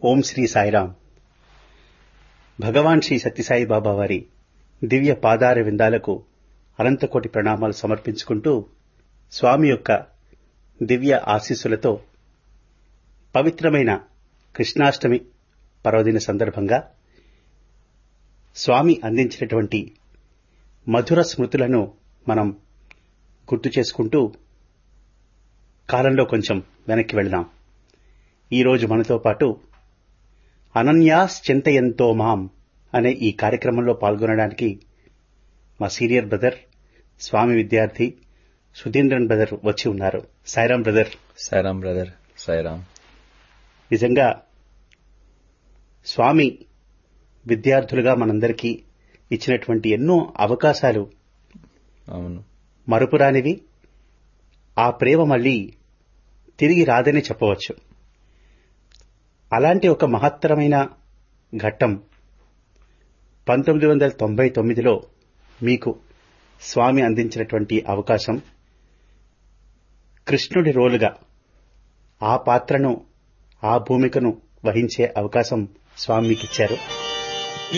ఓం శ్రీ సాయిరాం భగవాన్ శ్రీ సత్యసాయి బాబా వారి దివ్య పాదార విందాలకు అనంతకోటి ప్రణామాలు సమర్పించుకుంటూ స్వామి యొక్క దివ్య ఆశీస్సులతో పవిత్రమైన కృష్ణాష్టమి పర్వదిన సందర్భంగా స్వామి అందించినటువంటి మధుర స్మృతులను మనం గుర్తు చేసుకుంటూ కాలంలో కొంచెం వెనక్కి వెళదాం ఈరోజు మనతో పాటు అనన్యాశ్చింతయంతో మాం అనే ఈ కార్యక్రమంలో పాల్గొనడానికి మా సీనియర్ బ్రదర్ స్వామి విద్యార్థి సుధీంద్రన్ బ్రదర్ వచ్చి ఉన్నారు సాయిరాం బ్రదర్ సాయిరామ్ బ్రదర్ సాయిరామ్ నిజంగా స్వామి విద్యార్థులుగా మనందరికీ ఇచ్చినటువంటి ఎన్నో అవకాశాలు అవును మరుపురానివి ఆ ప్రేమ మళ్ళీ తిరిగి రాదనే చెప్పవచ్చు అలాంటి ఒక మహత్తరమైన ఘట్టం పంతొమ్మిది వందల తొంభై తొమ్మిదిలో మీకు స్వామి అందించినటువంటి అవకాశం కృష్ణుడి రోలుగా ఆ పాత్రను ఆ భూమికను వహించే అవకాశం స్వామి మీకు ఇచ్చారు